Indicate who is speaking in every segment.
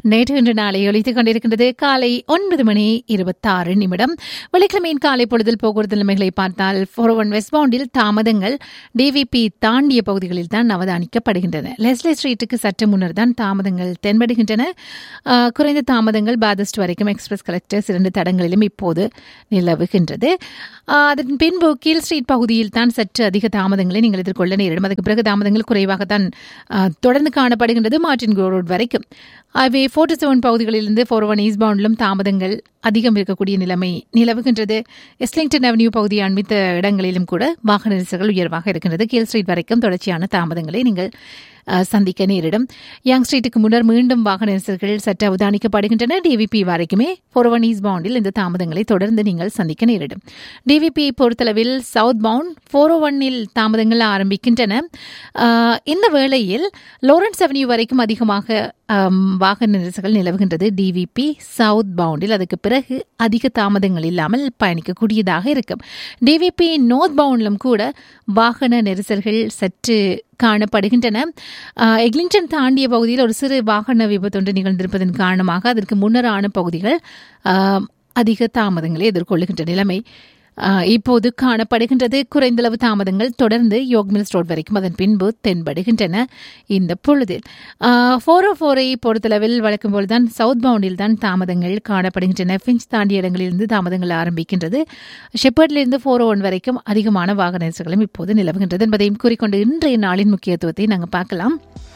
Speaker 1: நேற்று இன்று நாளை ஒலித்துக் கொண்டிருக்கின்றது காலை ஒன்பது மணி இருபத்தாறு நிமிடம் வெள்ளிக்கிழமையின் காலை பொழுதில் போக்குவரத்து நிலைமைகளை பார்த்தால் ஃபோர் ஒன் வெஸ்ட் பவுண்டில் தாமதங்கள் டிவிபி தாண்டிய பகுதிகளில் தான் அவதானிக்கப்படுகின்றன லெஸ்லே ஸ்ட்ரீட்டுக்கு சற்று முன்னர் தான் தாமதங்கள் தென்படுகின்றன ஆஹ், குறைந்த தாமதங்கள் பாதஸ்ட் வரைக்கும் எக்ஸ்பிரஸ் கலெக்டர்ஸ் இரண்டு தடங்களிலும் இப்போது நிலவுகின்றது ஆஹ், அதன் பின்பு கீழ் ஸ்ட்ரீட் பகுதியில் தான் சற்று அதிக தாமதங்களை நீங்கள் எதிர்கொள்ள நேரிடும் அதுக்கு பிறகு தாமதங்கள் குறைவாகத்தான் ஆஹ், தொடர்ந்து காணப்படுகின்றது மார்டின் கோ ரோட் வரைக்கும் அவை ஃபோர்ட்டி செவன் பகுதிகளிலிருந்து ஃபோர் ஒன் ஈஸ்ட் பவுண்டிலும் தாமதங்கள் அதிகம் இருக்கக்கூடிய நிலைமை நிலவுகின்றது எஸ்லிங்டன் அவென்யூ பகுதி அண்மித்த இடங்களிலும் கூட வாகன நெரிசல்கள் உயர்வாக இருக்கின்றது கீழ் ஸ்ட்ரீட் வரைக்கும் தொடர்ச்சியான தாமதங்களை நீங்கள் அஹ், சந்திக்க நேரிடும் யங் ஸ்ட்ரீட்டுக்கு முன்னர் மீண்டும் வாகன நெரிசல்கள் சற்று அவதானிக்கப்படுகின்றன டிவிபி வரைக்குமே ஃபோர் ஒன் ஈஸ்ட் பவுண்டில் இந்த தாமதங்களை தொடர்ந்து நீங்கள் சந்திக்க நேரிடும் டிவிபி பொறுத்தளவில் சவுத் பவுண்ட் ஃபோர் ஒன்னில் தாமதங்கள் ஆரம்பிக்கின்றன அஹ், இந்த வேளையில் லாரன்ஸ் அவென்யூ வரைக்கும் அதிகமாக ஆம், வாகன நெரிசல்கள் நிலவுகின்றது டிவிபி சவுத் பவுண்டில் அதுக்கு பிறகு அதிக தாமதங்கள் இல்லாமல் பயணிக்கக்கூடியதாக இருக்கும் டிவிபி நார்த் பவுண்டிலும் கூட வாகன நெரிசல்கள் சற்று காணப்படுகின்றன ஆஹ், எக்லிங்டன் தாண்டிய பகுதியில் ஒரு சிறு வாகன விபத்து ஒன்று நிகழ்ந்திருப்பதன் காரணமாக அதற்கு முன்னரான பகுதிகள் ஆம், அதிக தாமதங்களை எதிர்கொள்ளுகின்ற நிலைமை ஆஹ், இப்போது காணப்படுகின்றது குறைந்தளவு தாமதங்கள் தொடர்ந்து யோக்மில்ஸ் ரோட் வரைக்கும் அதன் பின்பு தென்படுகின்றன இந்த பொழுதில் ஃபோர் ஓ ஃபோரை பொறுத்தளவில் வழக்கம் போல்தான் சவுத் பவுண்டில் தான் தாமதங்கள் காணப்படுகின்றன ஃபின்ச் தாண்டிய இடங்களிலிருந்து தாமதங்கள் ஆரம்பிக்கின்றது ஷெப்பர்ட்லிருந்து ஃபோர் ஒன் வரைக்கும் அதிகமான வாகன நெரிசல்களும் இப்போது நிலவுகின்றது என்பதையும் கூறிக்கொண்டு இன்றைய நாளின் முக்கியத்துவத்தை நாங்கள் பார்க்கலாம்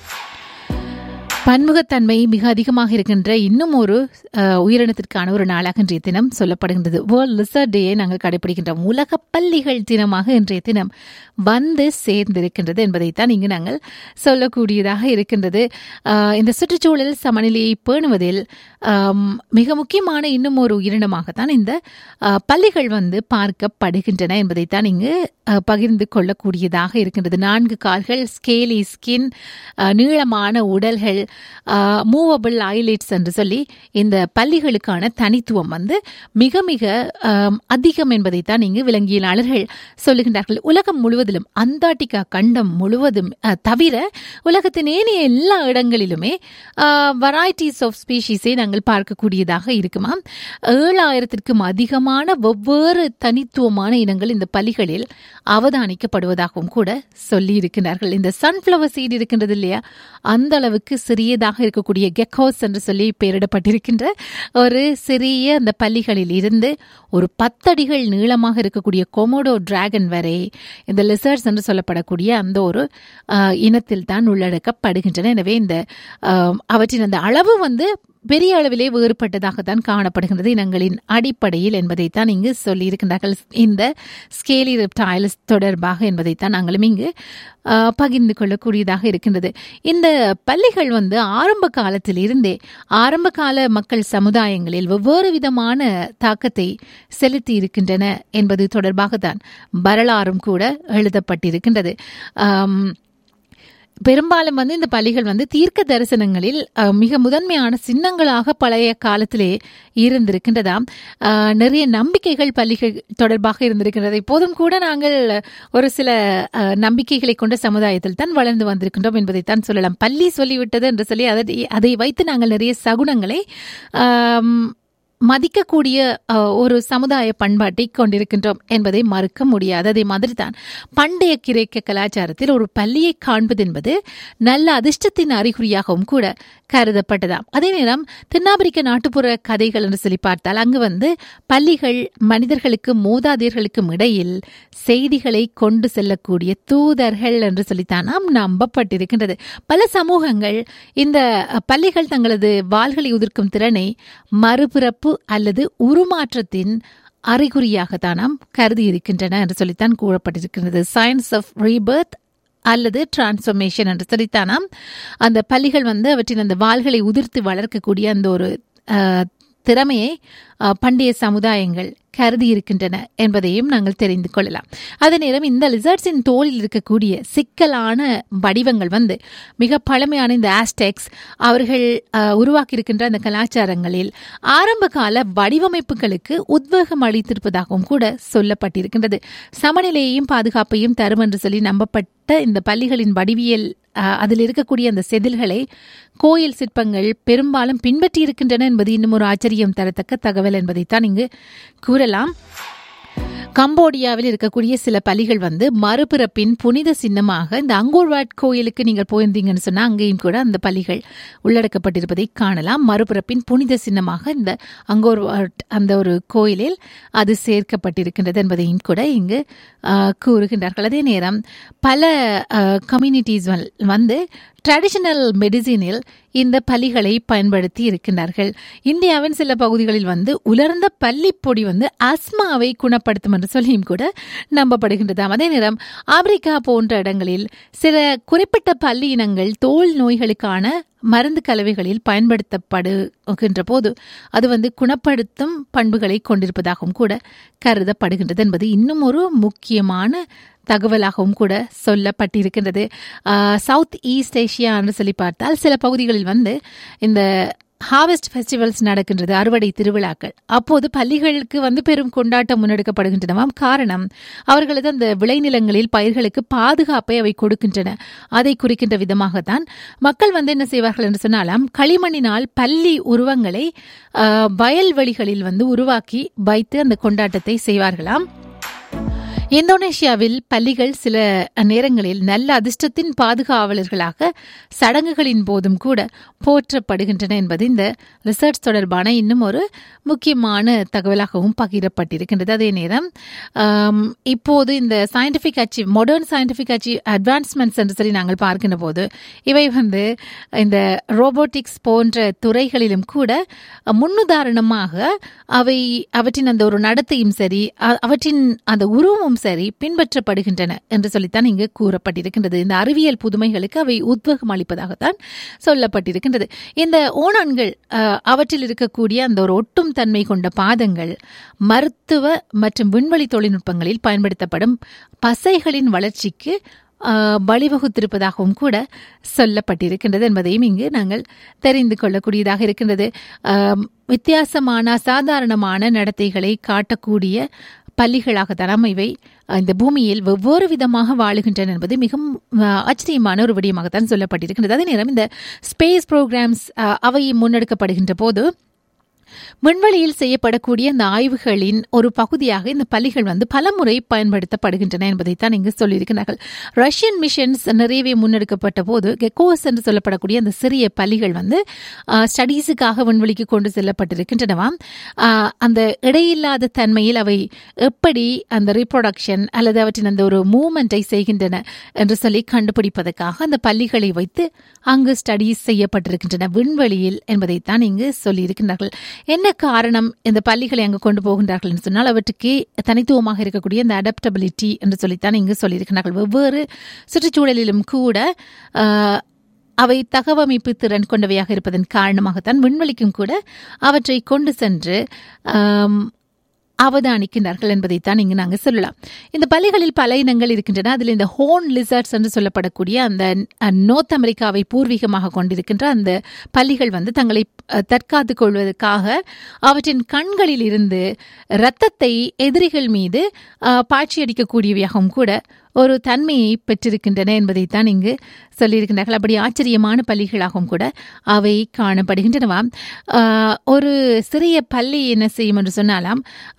Speaker 1: பன்முகத்தன்மை மிக அதிகமாக இருக்கின்ற இன்னும் ஒரு அஹ், உயிரினத்திற்கான ஒரு நாளாக இன்றைய தினம் சொல்லப்படுகின்றது வேர்ல்ட் லிசர்ட் டேயை நாங்கள் கடைபிடிக்கின்றோம் உலக பள்ளிகள் தினமாக இன்றைய தினம் வந்து சேர்ந்திருக்கின்றது என்பதைத்தான் இங்கு நாங்கள் சொல்லக்கூடியதாக இருக்கின்றது அஹ், இந்த சுற்றுச்சூழல் சமநிலையை பேணுவதில் ஆம், மிக முக்கியமான இன்னும் ஒரு உயிரினமாகத்தான் இந்த அஹ், பள்ளிகள் வந்து பார்க்கப்படுகின்றன என்பதைத்தான் இங்கு அஹ், பகிர்ந்து கொள்ளக்கூடியதாக இருக்கின்றது நான்கு கால்கள் ஸ்கேலி ஸ்கின் நீளமான உடல்கள் மூவபிள் ஐலைட்ஸ் என்று சொல்லி இந்த பள்ளிகளுக்கான தனித்துவம் வந்து மிக மிக ஆம், அதிகம் என்பதைத்தான் இங்கு விலங்கியலாளர்கள் சொல்லுகின்றார்கள் உலகம் முழுவதிலும் அந்தார்டிகா கண்டம் முழுவதும் அஹ், தவிர உலகத்தின் ஏனைய எல்லா இடங்களிலுமே வெரைட்டிஸ் ஆஃப் ஸ்பீஷீஸை நாங்கள் பார்க்கக்கூடியதாக இருக்குமா ஏழாயிரத்திற்கும் அதிகமான வெவ்வேறு தனித்துவமான இனங்கள் இந்த பள்ளிகளில் அவதானிக்கப்படுவதாகவும் கூட சொல்லி இருக்கிறார்கள் இந்த சன்ஃப்ளவர் சீட் இருக்கின்றது இல்லையா அந்த அளவுக்கு சிறியதாக இருக்கக்கூடிய கெக்கோஸ் என்று சொல்லி பெயரிடப்பட்டிருக்கின்ற ஒரு சிறிய அந்த பள்ளிகளில் இருந்து ஒரு பத்தடிகள் நீளமாக இருக்கக்கூடிய கொமோடோ டிராகன் வரை இந்த லிசர்ட்ஸ் என்று சொல்லப்படக்கூடிய அந்த ஒரு ஆஹ், இனத்தில் தான் உள்ளடக்கப்படுகின்றன எனவே இந்த ஆஹ், அவற்றின் அந்த அளவு வந்து பெரிய அளவிலே வேறுபட்டதாகத்தான் காணப்படுகின்றது இனங்களின் அடிப்படையில் என்பதைத்தான் இங்கு சொல்லியிருக்கின்றார்கள் இந்த ஸ்கேலி ரெப்டைல்ஸ் தொடர்பாக என்பதைத்தான் நாங்களும் இங்கு ஆஹ், பகிர்ந்து கொள்ளக்கூடியதாக இருக்கின்றது இந்த பள்ளிகள் வந்து ஆரம்ப காலத்தில் இருந்தே ஆரம்ப கால மக்கள் சமுதாயங்களில் வெவ்வேறு விதமான தாக்கத்தை செலுத்தி இருக்கின்றன என்பது தொடர்பாக தான் வரலாறும் கூட எழுதப்பட்டிருக்கின்றது ஆம், பெரும்பாலும் வந்து இந்த பள்ளிகள் வந்து தீர்க்க தரிசனங்களில் அஹ், மிக முதன்மையான சின்னங்களாக பழைய காலத்திலே இருந்திருக்கின்றதாம் அஹ், நிறைய நம்பிக்கைகள் பள்ளிகள் தொடர்பாக இருந்திருக்கின்றது இப்போதும் கூட நாங்கள் ஒரு சில அஹ், நம்பிக்கைகளை கொண்ட சமுதாயத்தில் தான் வளர்ந்து வந்திருக்கின்றோம் என்பதைத்தான் சொல்லலாம் பள்ளி சொல்லிவிட்டது என்று சொல்லி அதை அதை வைத்து நாங்கள் நிறைய சகுனங்களை ஆம், மதிக்கக்கூடிய அஹ், ஒரு சமுதாய பண்பாட்டை கொண்டிருக்கின்றோம் என்பதை மறுக்க முடியாது அதே மாதிரி தான் பண்டைய கிரேக்க கலாச்சாரத்தில் ஒரு பள்ளியை காண்பது என்பது நல்ல அதிர்ஷ்டத்தின் அறிகுறியாகவும் கூட கருதப்பட்டதாம் அதே நேரம் தென்னாப்பிரிக்க நாட்டுப்புற கதைகள் என்று சொல்லி பார்த்தால் அங்கு வந்து பள்ளிகள் மனிதர்களுக்கும் மூதாதையர்களுக்கும் இடையில் செய்திகளை கொண்டு செல்லக்கூடிய தூதர்கள் என்று சொல்லித்தான் நாம் நம்பப்பட்டிருக்கின்றது பல சமூகங்கள் இந்த அஹ், பள்ளிகள் தங்களது வாள்களை உதிர்க்கும் திறனை மறுபிறப்பு அல்லது உருமாற்றத்தின் அறிகுறியாகத்தான் நாம் கருதி இருக்கின்றன என்று சொல்லித்தான் கூறப்பட்டிருக்கின்றது சயின்ஸ் ஆஃப் ரீபர்த் அல்லது டிரான்ஸ்ஃபர்மேஷன் என்று சொல்லித்தானாம் அந்த பள்ளிகள் வந்து அவற்றின் அந்த வாள்களை உதிர்த்து வளர்க்கக்கூடிய அந்த ஒரு அஹ், திறமையை அஹ், பண்டைய சமுதாயங்கள் கருதி இருக்கின்றன என்பதையும் நாங்கள் தெரிந்து கொள்ளலாம் அதே நேரம் இந்த லிசர்ட்ஸின் தோலில் இருக்கக்கூடிய சிக்கலான வடிவங்கள் வந்து மிக பழமையான இந்த ஆஸ்டெக்ஸ் அவர்கள் அஹ், உருவாக்கியிருக்கின்ற அந்த கலாச்சாரங்களில் ஆரம்ப கால வடிவமைப்புகளுக்கு உத்வேகம் அளித்திருப்பதாகவும் கூட சொல்லப்பட்டிருக்கின்றது சமநிலையையும் பாதுகாப்பையும் தரும் என்று சொல்லி நம்பப்பட்ட இந்த பள்ளிகளின் வடிவியல் அஹ், அதில் இருக்கக்கூடிய அந்த செதில்களை கோயில் சிற்பங்கள் பெரும்பாலும் பின்பற்றி இருக்கின்றன என்பது இன்னும் ஒரு ஆச்சரியம் தரத்தக்க தகவல் என்பதைத்தான் இங்கு கூறலாம் கம்போடியாவில் இருக்கக்கூடிய சில பலிகள் வந்து மறுபிறப்பின் புனித சின்னமாக இந்த அங்கோர்வாட் கோயிலுக்கு நீங்கள் போயிருந்தீங்கன்னு சொன்னா அங்கேயும் கூட அந்த பலிகள் உள்ளடக்கப்பட்டிருப்பதை காணலாம் மறுபிறப்பின் புனித சின்னமாக இந்த அங்கோர்வாட் அந்த ஒரு கோயிலில் அது சேர்க்கப்பட்டிருக்கின்றது என்பதையும் கூட இங்கு ஆஹ், கூறுகின்றார்கள் அதே நேரம் பல கம்யூனிட்டிஸ் வந்து ட்ரெடிஷனல் மெடிசினில் இந்த பலிகளை பயன்படுத்தி இருக்கின்றார்கள் இந்தியாவின் சில பகுதிகளில் வந்து உலர்ந்த பல்லிப்பொடி வந்து அஸ்மாவை குணப்படுத்தும் என்று சொல்லியும் கூட நம்பப்படுகின்றதாம் அதே நேரம் ஆப்பிரிக்கா போன்ற இடங்களில் சில குறிப்பிட்ட பல்லி இனங்கள் தோல் நோய்களுக்கான மருந்து கலவைகளில் பயன்படுத்தப்படுகின்ற போது அது வந்து குணப்படுத்தும் பண்புகளை கொண்டிருப்பதாகவும் கூட கருதப்படுகின்றது என்பது இன்னும் ஒரு முக்கியமான தகவலாகவும் கூட சொல்லப்பட்டிருக்கின்றது ஆஹ், சவுத் ஈஸ்ட் ஏஷியா என்று சொல்லி பார்த்தால் சில பகுதிகளில் வந்து இந்த ஹார்வெஸ்ட் ஃபெஸ்டிவல்ஸ் நடக்கின்றது அறுவடை திருவிழாக்கள் அப்போது பள்ளிகளுக்கு வந்து பெரும் கொண்டாட்டம் முன்னெடுக்கப்படுகின்றனவாம் காரணம் அவர்களது அந்த விளைநிலங்களில் பயிர்களுக்கு பாதுகாப்பை அவை கொடுக்கின்றன அதை குறிக்கின்ற விதமாகத்தான் மக்கள் வந்து என்ன செய்வார்கள் என்று சொன்னாலாம் களிமண்ணினால் பள்ளி உருவங்களை ஆஹ், வயல்வெளிகளில் வந்து உருவாக்கி வைத்து அந்த கொண்டாட்டத்தை செய்வார்களாம் இந்தோனேஷியாவில் பள்ளிகள் சில நேரங்களில் நல்ல அதிர்ஷ்டத்தின் பாதுகாவலர்களாக சடங்குகளின் போதும் கூட போற்றப்படுகின்றன என்பது இந்த ரிசர்ச் தொடர்பான இன்னும் ஒரு முக்கியமான தகவலாகவும் பகிரப்பட்டிருக்கின்றது அதே நேரம் ஆம், இப்போது இந்த scientific achieve modern scientific achieve advancements என்று சொல்லி நாங்கள் பார்க்கின்ற போது இவை வந்து இந்த ரோபோட்டிக்ஸ் போன்ற துறைகளிலும் கூட முன்னுதாரணமாக அவை அவற்றின் அந்த ஒரு நடத்தையும் சரி அ- அவற்றின் அந்த உருவமும் சரி பின்பற்றப்படுகின்றன என்று சொல்லித்தான் இங்கு கூறப்பட்டிருக்கின்றது இந்த அறிவியல் புதுமைகளுக்கு அவை உத்வேகம் அளிப்பதாகத்தான் சொல்லப்பட்டிருக்கின்றது இந்த ஓணான்கள் அஹ், அவற்றில் இருக்கக்கூடிய அந்த ஒரு ஒட்டும் தன்மை கொண்ட பாதங்கள் மருத்துவ மற்றும் விண்வெளி தொழில்நுட்பங்களில் பயன்படுத்தப்படும் பசைகளின் வளர்ச்சிக்கு ஆஹ், வழிவகுத்திருப்பதாகவும் கூட சொல்லப்பட்டிருக்கின்றது என்பதையும் இங்கு நாங்கள் தெரிந்து கொள்ளக்கூடியதாக இருக்கின்றது ஆம், வித்தியாசமான அசாதாரணமான நடத்தைகளை காட்டக்கூடிய பள்ளிகளாகத்தான் இவை அஹ், இந்த பூமியில் வெவ்வேறு விதமாக வாழுகின்றன என்பது மிகவும் அஹ், ஆச்சரியமான ஒரு விடயமாகத்தான் சொல்லப்பட்டிருக்கின்றது அதே நேரம் இந்த ஸ்பேஸ் ப்ரோக்ராம்ஸ் அவை முன்னெடுக்கப்படுகின்ற போது விண்வெளியில் செய்யப்படக்கூடிய இந்த ஆய்வுகளின் ஒரு பகுதியாக இந்த பள்ளிகள் வந்து பலமுறை பயன்படுத்தப்படுகின்றன என்பதைத்தான் இங்கு சொல்லியிருக்கிறார்கள் ரஷ்யன் மிஷன்ஸ் நிறையவே முன்னெடுக்கப்பட்ட போது கெக்கோஸ் என்று சொல்லப்படக்கூடிய அந்த சிறிய பள்ளிகள் வந்து ஸ்டடீஸுக்காக விண்வெளிக்கு கொண்டு செல்லப்பட்டிருக்கின்றனவாம் ஆஹ், அந்த இடையில்லாத தன்மையில் அவை எப்படி அந்த ரீப்ரொடக்ஷன் அல்லது அவற்றின் அந்த ஒரு மூமெண்ட்டை செய்கின்றன என்று சொல்லி கண்டுபிடிப்பதற்காக அந்த பள்ளிகளை வைத்து அங்கு ஸ்டடீஸ் செய்யப்பட்டிருக்கின்றன விண்வெளியில் என்பதைத்தான் இங்கு சொல்லியிருக்கின்றார்கள் என்ன காரணம் இந்த பள்ளிகளை அங்கு கொண்டு போகின்றார்கள் என்று சொன்னால் அவற்றுக்கு தனித்துவமாக இருக்கக்கூடிய இந்த அடாப்டபிலிட்டி என்று சொல்லித்தான் இங்கு சொல்லியிருக்கிறார்கள் வெவ்வேறு சுற்றுச்சூழலிலும் கூட ஆஹ், அவை தகவமைப்பு திறன் கொண்டவையாக இருப்பதன் காரணமாகத்தான் விண்வெளிக்கும் கூட அவற்றை கொண்டு சென்று ஆம், அவதானிக்கின்றார்கள் என்பதைத்தான் இங்கு நாங்கள் சொல்லலாம் இந்த பள்ளிகளில் பல இனங்கள் இருக்கின்றன அதில் இந்த ஹோன் லிசர்ட்ஸ் என்று சொல்லப்படக்கூடிய அந்த அஹ், நோர்த் அமெரிக்காவை பூர்வீகமாக கொண்டிருக்கின்ற அந்த பள்ளிகள் வந்து தங்களை அஹ், தற்காத்துக் கொள்வதற்காக அவற்றின் கண்களில் இருந்து இரத்தத்தை எதிரிகள் மீது அஹ், பாய்ச்சியடிக்கக்கூடியவையாகவும் கூட ஒரு தன்மையை பெற்றிருக்கின்றன என்பதைத்தான் இங்கு சொல்லியிருக்கின்றார்கள் அப்படி ஆச்சரியமான பள்ளிகளாகவும் கூட அவை காணப்படுகின்றனவாம் ஆஹ், ஒரு சிறிய பள்ளி என்ன செய்யும் என்று சொன்னாலாம்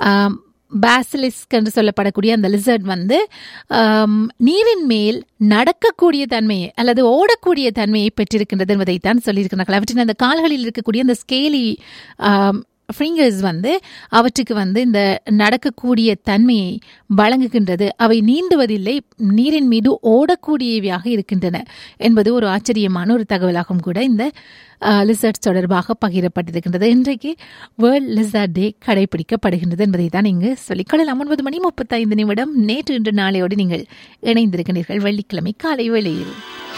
Speaker 1: பேசிலிஸ்க் என்று சொல்லப்படக்கூடிய அந்த லிசர்ட் வந்து ஆம், நீரின் மேல் நடக்கக்கூடிய தன்மையை அல்லது ஓடக்கூடிய தன்மையை பெற்றிருக்கின்றது என்பதைத்தான் சொல்லியிருக்கிறார்கள் அவற்றின் அந்த கால்களில் இருக்கக்கூடிய அந்த ஸ்கேலி ஃபிங்கர்ஸ் வந்து அவற்றுக்கு வந்து இந்த நடக்கக்கூடிய தன்மையை வழங்குகின்றது அவை நீந்துவதில்லை நீரின் மீது ஓடக்கூடியவையாக இருக்கின்றன என்பது ஒரு ஆச்சரியமான ஒரு தகவலாகவும் கூட இந்த லிசர்ட்ஸ் தொடர்பாக பகிரப்பட்டிருக்கின்றது இன்றைக்கு வேர்ல்ட் லிசர்ட் டே கடைபிடிக்கப்படுகின்றது என்பதை தான் இங்கு சொல்லிக்கொள்ளலாம் ஒன்பது மணி முப்பத்தைந்து நிமிடம் நேற்று இன்று நாளையோடு நீங்கள் இணைந்திருக்கிறீர்கள் வெள்ளிக்கிழமை காலை வேளையில்